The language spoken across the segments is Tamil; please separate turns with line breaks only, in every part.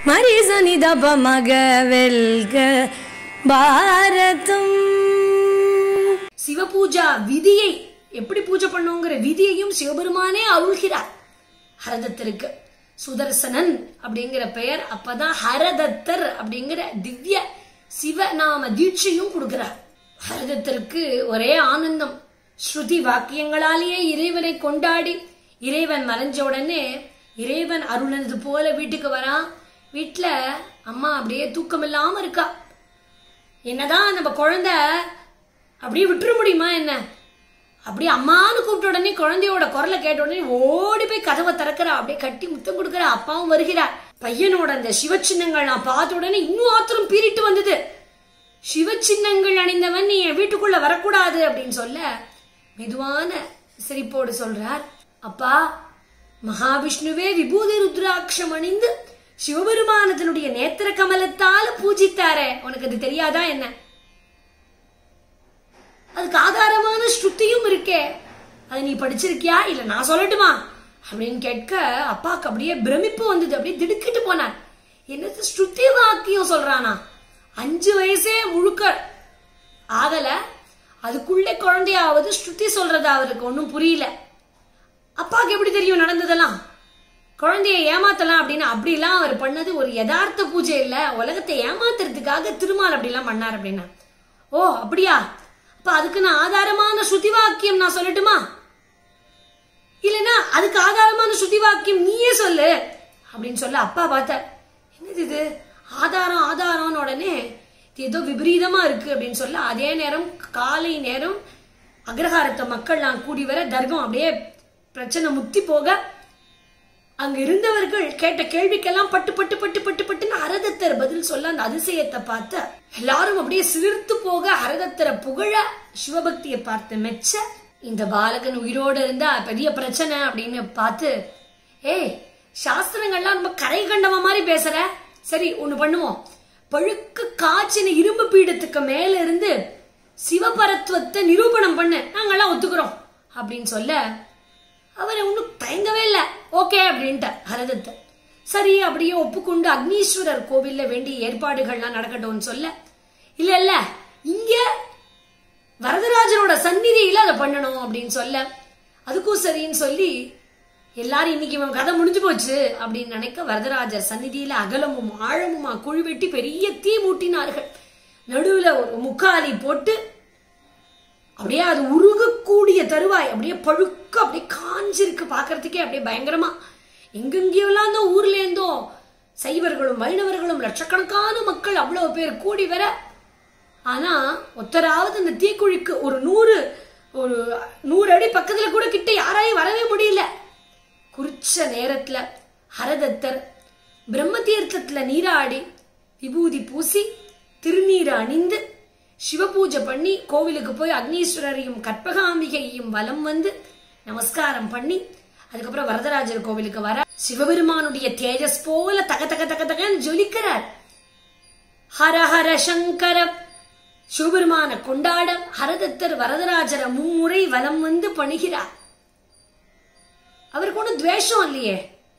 மரிசனி தப மக வெல்க பாரதம்
சிவபூஜா விதியை எப்படி பூஜை பண்ணுங்கிற விதியையும் சிவபெருமானே அருள்கிறார் ஹரதத்தருக்கு சுதர்சனன் அப்படிங்கிற பெயர் அப்பதான் ஹரதத்தர் அப்படிங்கிற திவ்ய சிவநாம தீட்சையும் கொடுக்கிறார் ஹரதத்தருக்கு ஒரே ஆனந்தம் ஸ்ருதி வாக்கியங்களாலேயே இறைவனை கொண்டாடி இறைவன் மறைஞ்ச உடனே இறைவன் அருளனது போல வீட்டுக்கு வரான் வீட்டுல அம்மா அப்படியே தூக்கம் இல்லாம இருக்கா என்னதான் நம்ம குழந்தை அப்படியே விட்டுற முடியுமா என்ன அப்படியே அம்மான்னு கூப்பிட்ட உடனே குழந்தையோட குரலை கேட்ட உடனே ஓடி போய் கதவை திறக்கிறா அப்படியே கட்டி முத்தம் கொடுக்கறா அப்பாவும் வருகிறார் பையனோட அந்த சிவச்சின்னங்கள் நான் பார்த்த உடனே இன்னும் ஆத்திரம் பீறிட்டு வந்தது சிவச்சின்னங்கள் அணிந்தவன் நீ என் வீட்டுக்குள்ள வரக்கூடாது அப்படின்னு சொல்ல மெதுவான சிரிப்போடு சொல்றார் அப்பா மகாவிஷ்ணுவே விபூதி ருத்ராட்சம் அணிந்து சிவபெருமானத்தினுடைய நேத்திர கமலத்தால பூஜித்தாரே உனக்கு அது தெரியாதா என்ன அதுக்கு ஆதாரமான ஸ்ருதியும் இருக்கே அது நீ படிச்சிருக்கியா இல்ல நான் சொல்லட்டுமா அப்படின்னு கேட்க அப்பாக்கு அப்படியே பிரமிப்பு வந்தது அப்படியே திடுக்கிட்டு போனார் என்னது ஸ்ருதி வாக்கியம் சொல்றானா அஞ்சு வயசே முழுக்க ஆகல அதுக்குள்ளே குழந்தையாவது ஸ்ருதி சொல்றது அவருக்கு ஒன்றும் புரியல அப்பாவுக்கு எப்படி தெரியும் நடந்ததெல்லாம் குழந்தைய ஏமாத்தலாம் அப்படின்னு அப்படிலாம் அவர் பண்ணது ஒரு யதார்த்த பூஜை இல்ல உலகத்தை ஏமாத்துறதுக்காக திருமால் அப்படிலாம் பண்ணார் அப்படின்னா ஓ அப்படியா அப்ப அதுக்கு நான் ஆதாரமான ஸ்ருதி வாக்கியம் நான் சொல்லட்டுமா இல்லனா அதுக்கு ஆதாரமான ஸ்ருதி வாக்கியம் நீயே சொல்லு அப்படின்னு சொல்ல அப்பா பார்த்தார் என்னது இது ஆதாரம் ஆதாரம்னு உடனே இது ஏதோ விபரீதமா இருக்கு அப்படின்னு சொல்ல அதே நேரம் காலை நேரம் அக்ரஹாரத்தை மக்கள் நான் கூடி வர தர்க்கம் அப்படியே பிரச்சனை முத்தி போக அங்க இருந்தவர்கள் கேட்ட கேள்விக்கெல்லாம் பட்டு பட்டு பட்டு பட்டு பட்டுன்னு அரதத்தர் பதில் சொல்ல அந்த அதிசயத்தை பார்த்து எல்லாரும் அப்படியே சிலிர்த்து போக அரதத்தரை புகழ சிவபக்தியை பார்த்து மெச்ச இந்த பாலகன் உயிரோடு இருந்தா பெரிய பிரச்சனை அப்படின்னு பார்த்து ஏய் சாஸ்திரங்கள்லாம் ரொம்ப கரை கண்டவ மாதிரி பேசுற சரி ஒண்ணு பண்ணுவோம் பழுக்கு காய்ச்சின இரும்பு பீடத்துக்கு மேல இருந்து சிவபரத்துவத்தை நிரூபணம் பண்ணு நாங்கெல்லாம் ஒத்துக்கிறோம் அப்படின்னு சொல்ல அவர் ஒன்றும் தயங்கவே இல்லை ஓகே அப்படின்ட்டு ஹரதத்தை சரி அப்படியே ஒப்புக்கொண்டு அக்னீஸ்வரர் கோவில்ல வேண்டிய ஏற்பாடுகள்லாம் நடக்கட்டும்னு சொல்ல இல்ல இல்ல இங்க வரதராஜரோட சந்நிதியில அதை பண்ணணும் அப்படின்னு சொல்ல அதுக்கும் சரின்னு சொல்லி எல்லாரும் இன்னைக்கு இவன் கதை முடிஞ்சு போச்சு அப்படின்னு நினைக்க வரதராஜர் சந்நிதியில அகலமும் ஆழமுமா குழி வெட்டி பெரிய தீ மூட்டினார்கள் நடுவுல ஒரு முக்காலி போட்டு அப்படியே அது உருகக்கூடிய தருவாய் அப்படியே பழுக்க அப்படியே காஞ்சிருக்கு பார்க்கறதுக்கே அப்படியே பயங்கரமா எங்கெங்கெல்லாம் அந்த ஊர்ல இருந்தோ சைவர்களும் வைணவர்களும் லட்சக்கணக்கான மக்கள் அவ்வளவு பேர் கூடி வர ஆனா ஒத்தராவது அந்த தீக்குழிக்கு ஒரு நூறு ஒரு நூறு அடி பக்கத்துல கூட கிட்ட யாராலையும் வரவே முடியல குறிச்ச நேரத்துல ஹரதத்தர் பிரம்ம தீர்த்தத்துல நீராடி விபூதி பூசி திருநீரை அணிந்து சிவபூஜை பண்ணி கோவிலுக்கு போய் அக்னீஸ்வரரையும் கற்பகாம்பிகையையும் வலம் வந்து நமஸ்காரம் பண்ணி அதுக்கப்புறம் வரதராஜர் கோவிலுக்கு வர சிவபெருமானுடைய தேஜஸ் போல தக தக தக தகன்னு ஜொலிக்கிறார் ஹர ஹர சங்கர சிவபெருமான கொண்டாட ஹரதத்தர் வரதராஜரை மும்முறை வலம் வந்து பணிகிறார் அவருக்கு ஒன்றும் துவேஷம் இல்லையே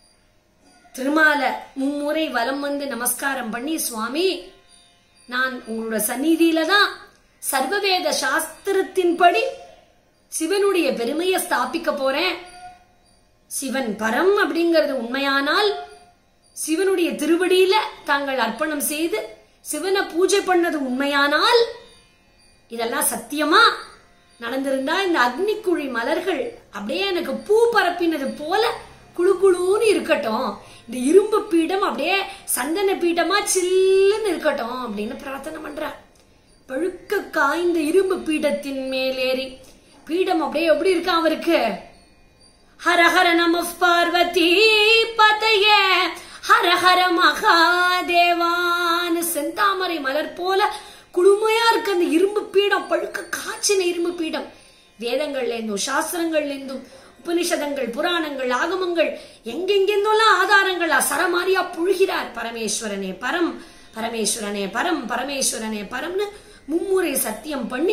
திருமால மும்முறை வலம் வந்து நமஸ்காரம் பண்ணி சுவாமி நான் உங்களோட சந்நிதியில தான் சர்வவேத சாஸ்திரத்தின்படி சிவனுடைய பெருமையை ஸ்தாபிக்க போறேன் சிவன் பரம் அப்படிங்கிறது உண்மையானால் சிவனுடைய திருவடியில தாங்கள் அர்ப்பணம் செய்து சிவனை பூஜை பண்ணது உண்மையானால் இதெல்லாம் சத்தியமா நடந்திருந்தா இந்த அக்னிக்குழி மலர்கள் அப்படியே எனக்கு பூ பரப்பினது போல குழு குழுன்னு இருக்கட்டும் இந்த இரும்பு பீடம் அப்படியே சந்தன பீடமா சில்லுன்னு இருக்கட்டும் அப்படின்னு பிரார்த்தனை பண்றார் பழுக்க காய்ந்த இரும்பு பீடத்தின் மேலேறி பீடம் அப்படியே எப்படி இருக்கா அவருக்கு ஹர ஹர நம பார்வதி பதைய ஹர ஹர மகாதேவான்னு செந்தாமரை மலர் போல குளுமையா இருக்கு அந்த இரும்பு பீடம் பழுக்க காய்ச்சின இரும்பு பீடம் வேதங்கள்ல இருந்தும் சாஸ்திரங்கள்ல இருந்தும் உபனிஷதங்கள் புராணங்கள் ஆகமங்கள் எங்கெங்கெந்தோலாம் ஆதாரங்கள் சரமாரியா புழுகிறார் பரமேஸ்வரனே பரம் பரமேஸ்வரனே பரம் பரமேஸ்வரனே பரம்னு மும்முறை சத்தியம் பண்ணி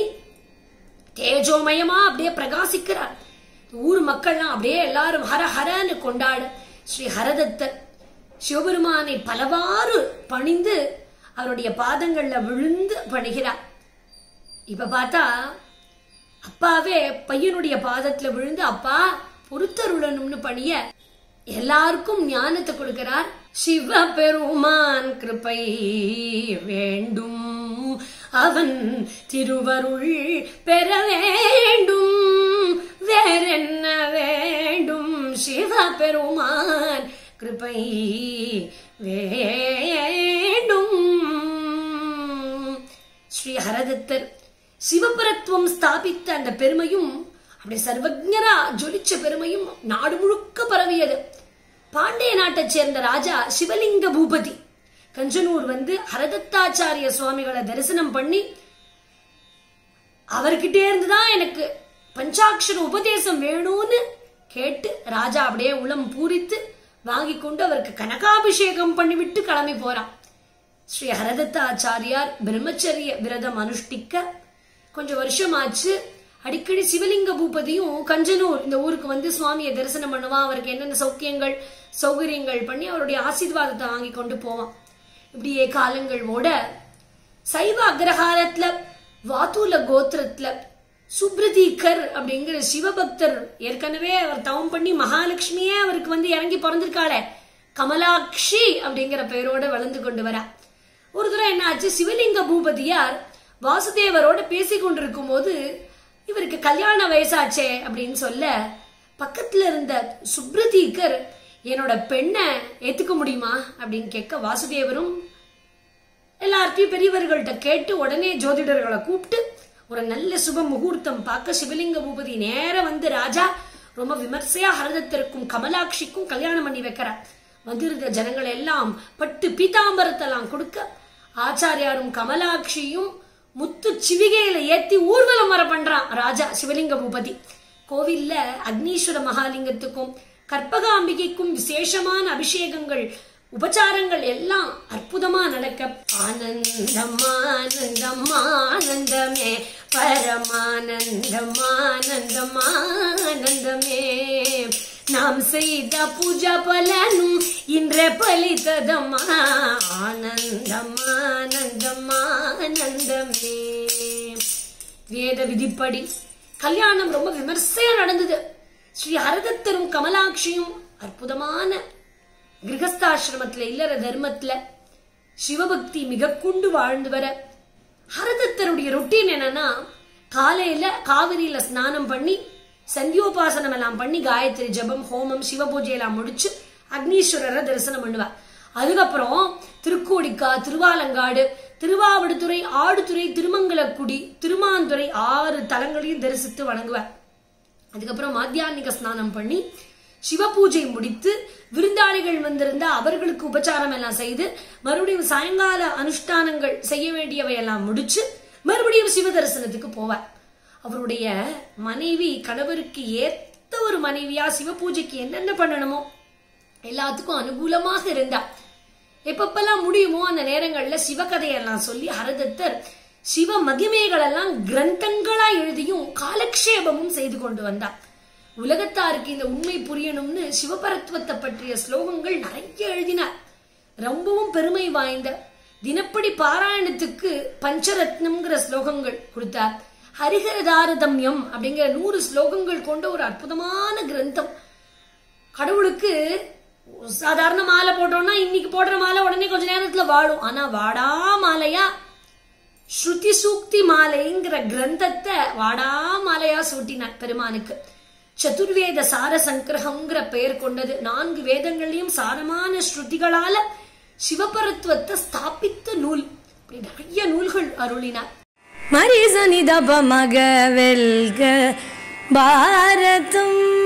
தேஜோமயமா அப்படியே பிரகாசிக்கிறார் ஊர் மக்கள்லாம் அப்படியே எல்லாரும் ஹர ஹரன்னு கொண்டாட ஸ்ரீ ஹரதத்தர் சிவபெருமானை பலவாறு பணிந்து அவருடைய பாதங்கள்ல விழுந்து பணிகிறார் இப்ப பார்த்தா அப்பாவே பையனுடைய பாதத்துல விழுந்து அப்பா பொறுத்தருளணும்னு பணிய எல்லாருக்கும் ஞானத்தை கொடுக்கிறார் சிவ பெருமான் கிருபை வேண்டும் அவன் திருவருள் பெற வேண்டும் வேறென்ன வேண்டும் சிவ பெருமான் கிருபை வேண்டும் ஸ்ரீ ஹரதத்தர் சிவபரத்துவம் ஸ்தாபித்த அந்த பெருமையும் அப்படியே சர்வஜரா ஜொலிச்ச பெருமையும் நாடு முழுக்க பரவியது பாண்டிய நாட்டைச் சேர்ந்த ராஜா சிவலிங்க பூபதி கஞ்சனூர் வந்து ஹரதத்தாச்சாரிய சுவாமிகளை தரிசனம் பண்ணி அவர்கிட்டே இருந்துதான் எனக்கு பஞ்சாட்சர உபதேசம் வேணும்னு கேட்டு ராஜா அப்படியே உளம் பூரித்து வாங்கி கொண்டு அவருக்கு கனகாபிஷேகம் பண்ணிவிட்டு கிளம்பி போறான் ஸ்ரீ ஹரதத்தாச்சாரியார் பிரம்மச்சரிய விரதம் அனுஷ்டிக்க கொஞ்சம் வருஷம் ஆச்சு அடிக்கடி சிவலிங்க பூபதியும் கஞ்சனூர் இந்த ஊருக்கு வந்து சுவாமியை தரிசனம் பண்ணுவான் அவருக்கு என்னென்ன சௌக்கியங்கள் சௌகரியங்கள் பண்ணி அவருடைய ஆசீர்வாதத்தை வாங்கி கொண்டு போவான் இப்படியே காலங்கள் ஓட சைவ அக்ரஹாரத்துல வாத்தூல கோத்திரத்துல சுப்ரதீகர் அப்படிங்கிற சிவபக்தர் ஏற்கனவே அவர் தவம் பண்ணி மகாலட்சுமியே அவருக்கு வந்து இறங்கி பிறந்திருக்காளே கமலாட்சி அப்படிங்கிற பெயரோட வளர்ந்து கொண்டு வரா ஒரு தடவை என்ன ஆச்சு சிவலிங்க பூபதியார் வாசுதேவரோட பேசி கொண்டிருக்கும் போது இவருக்கு கல்யாண வயசாச்சே அப்படின்னு சொல்ல பக்கத்துல இருந்த சுப்ரதீகர் என்னோட பெண்ணை ஏத்துக்க முடியுமா அப்படின்னு கேட்க வாசுதேவரும் எல்லார்ட்டையும் பெரியவர்கள்ட்ட கேட்டு உடனே ஜோதிடர்களை கூப்பிட்டு ஒரு நல்ல சுப முகூர்த்தம் பார்க்க சிவலிங்க பூபதி நேர வந்து ராஜா ரொம்ப விமர்சையா ஹரதத்திற்கும் கமலாட்சிக்கும் கல்யாணம் பண்ணி வைக்கிறார் வந்திருந்த ஜனங்கள் எல்லாம் பட்டு பீதாம்பரத்தெல்லாம் கொடுக்க ஆச்சாரியாரும் கமலாட்சியும் முத்து சிவிகையில ஏத்தி ஊர்வலம் வர பண்றான் ராஜா சிவலிங்க பூபதி கோவில்ல அக்னீஸ்வர மகாலிங்கத்துக்கும் கற்பகாம்பிகைக்கும் விசேஷமான அபிஷேகங்கள் உபச்சாரங்கள் எல்லாம் அற்புதமா நடக்க ஆனந்தம் ஆனந்தம் ஆனந்தமே பரமானந்தம் ஆனந்தம் ஆனந்தமே நாம் செய்த பூஜா பலனும் இன்றே பலித்ததம்மா ஆனந்தம் ஆனந்தம் ஆனந்தமே வேத விதிப்படி கல்யாணம் ரொம்ப விமர்சையா நடந்தது ஸ்ரீ ஹரதத்தரும் கமலாட்சியும் அற்புதமான கிரகஸ்தாசிரமத்துல இல்லற தர்மத்துல சிவபக்தி மிக கொண்டு வாழ்ந்து வர ஹரதத்தருடைய ரொட்டீன் என்னன்னா காலையில காவிரியில ஸ்நானம் பண்ணி சந்தியோபாசனம் எல்லாம் பண்ணி காயத்ரி ஜபம் ஹோமம் சிவ பூஜை எல்லாம் முடிச்சு அக்னீஸ்வரரை தரிசனம் பண்ணுவார் அதுக்கப்புறம் திருக்கோடிக்கா திருவாலங்காடு திருவாவடுதுறை ஆடுதுறை திருமங்கலக்குடி திருமாந்துறை ஆறு தலங்களையும் தரிசித்து வணங்குவார் அதுக்கப்புறம் மாத்தியானிக ஸ்நானம் பண்ணி சிவ பூஜை முடித்து விருந்தாளிகள் வந்திருந்தா அவர்களுக்கு உபச்சாரம் எல்லாம் செய்து மறுபடியும் சாயங்கால அனுஷ்டானங்கள் செய்ய வேண்டியவை எல்லாம் முடிச்சு மறுபடியும் சிவ தரிசனத்துக்கு போவார் அவருடைய மனைவி கணவருக்கு ஏத்த ஒரு மனைவியா சிவ பூஜைக்கு என்னென்ன பண்ணணுமோ எல்லாத்துக்கும் அனுகூலமாக இருந்தா எப்பப்பெல்லாம் முடியுமோ அந்த நேரங்கள்ல சிவகதையெல்லாம் சொல்லி ஹரதத்தர் சிவ மகிமைகள் எல்லாம் கிரந்தங்களா எழுதியும் காலக்ஷேபமும் செய்து கொண்டு வந்தார் உலகத்தாருக்கு இந்த உண்மை புரியணும்னு சிவபரத்துவத்தை பற்றிய ஸ்லோகங்கள் நிறைய எழுதினார் ரொம்பவும் பெருமை வாய்ந்த தினப்படி பாராயணத்துக்கு பஞ்சரத்னம்ங்கிற ஸ்லோகங்கள் கொடுத்தார் ஹரிஹரதாரதம்யம் அப்படிங்கிற நூறு ஸ்லோகங்கள் கொண்ட ஒரு அற்புதமான கிரந்தம் கடவுளுக்கு சாதாரண மாலை போட்டோம்னா இன்னைக்கு போடுற மாலை உடனே கொஞ்ச நேரத்துல வாழும் ஆனா வாடா மாலையா ஸ்ருதி சூக்தி மாலைங்கிற கிரந்தத்தை வாடா மாலையா சூட்டினார் பெருமானுக்கு சதுர்வேத சார சங்கிரகம்ங்கிற பெயர் கொண்டது நான்கு வேதங்களையும் சாரமான ஸ்ருதிகளால சிவபரத்துவத்தை ஸ்தாபித்த நூல் இப்படி நிறைய நூல்கள் அருளினார்
மரிசனிதப மக வெல்க பாரதம்